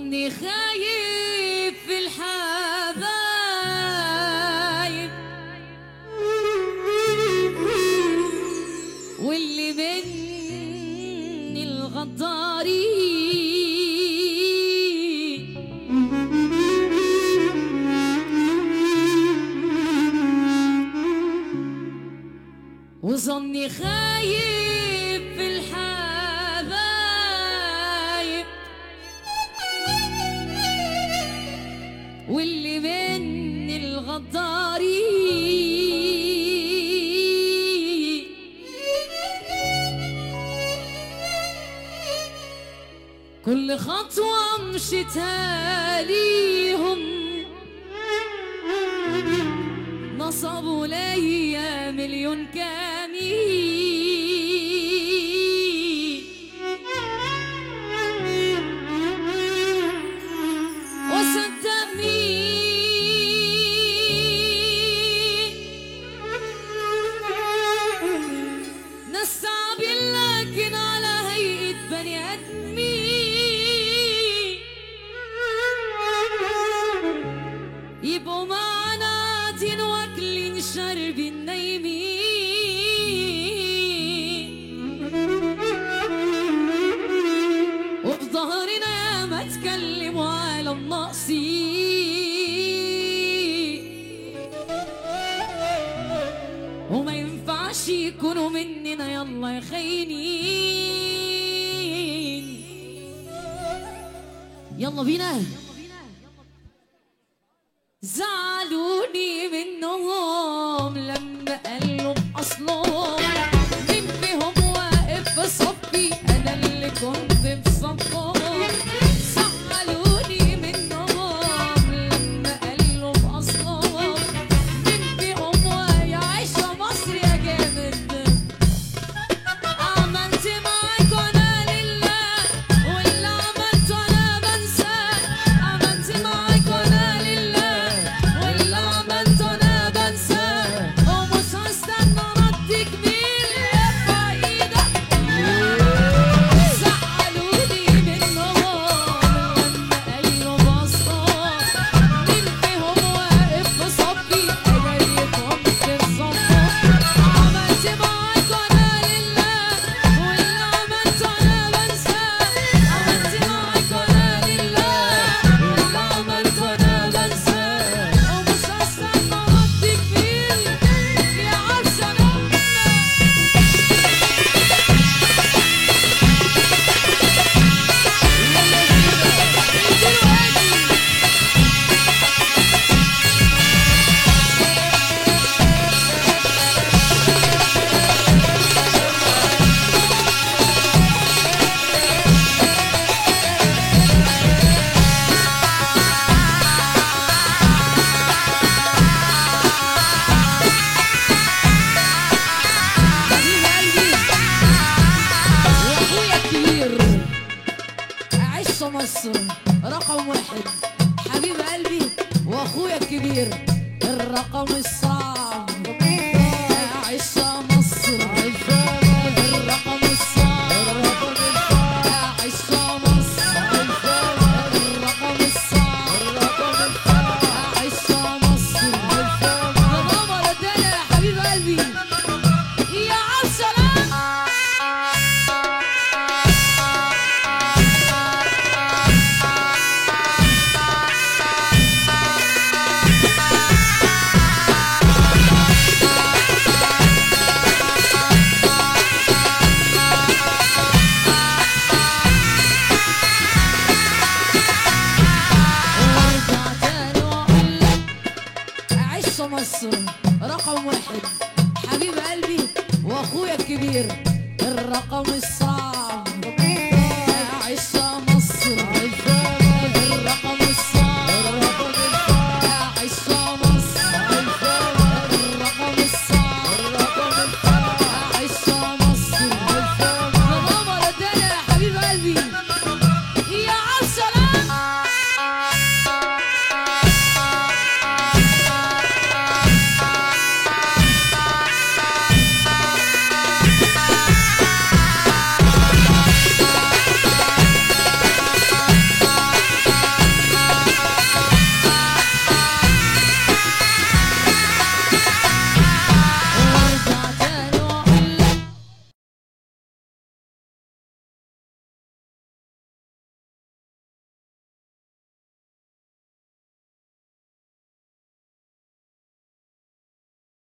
وظني خايف في الحبايب واللي مني الغدارين وظني خايف في الحبايب واللي مني الغدارين كل خطوة مشيتها ليهم نصبوا ليا مليون كمين وصدق مين ناس صعبين لكن على هيئة بني آدمين يبقوا معنا دين واكلين شاربين نايمين وفي ظهرنا ما تكلموا على الناقصين وما ينفعش يكونوا مننا يلا يا خاينين يلا بينا زعلوني منهم لما قالوا بأصلهم مين فيهم واقف في صفي أنا اللي كنت في صفهم زعلوني منهم لما قالوا بأصلهم مين فيهم ويا عيشة مصر يا جامد عملت معاك وانا لله واللي عملته انا بنساه عملت معاك وانا لله واللي عملته انا بنساه ومش هستنى رد كبير ارفع ايدك زعلوني منهم لما قالوا بصات مين فيهم واقف في صفي اجريكم في صفهم عملت معاك وانا لله واللي عملته انا بنساه عملت معاك وانا لله واللي عملته انا بنساه ومش هستنى رد كبير يا عالسلامة واخويا الكبير عش مصر رقم واحد حبيب قلبي واخويا الكبير الرقم الصعب عش مصر الرقم الصعب عش مصر الرقم الصعب عش مصر بابا ردنا يا حبيب قلبي يا عالسلام وارجع تاني واقول لك عش مصر رقم واحد حبيب قلبي واخويا الكبير الرقم الصعب عش مصر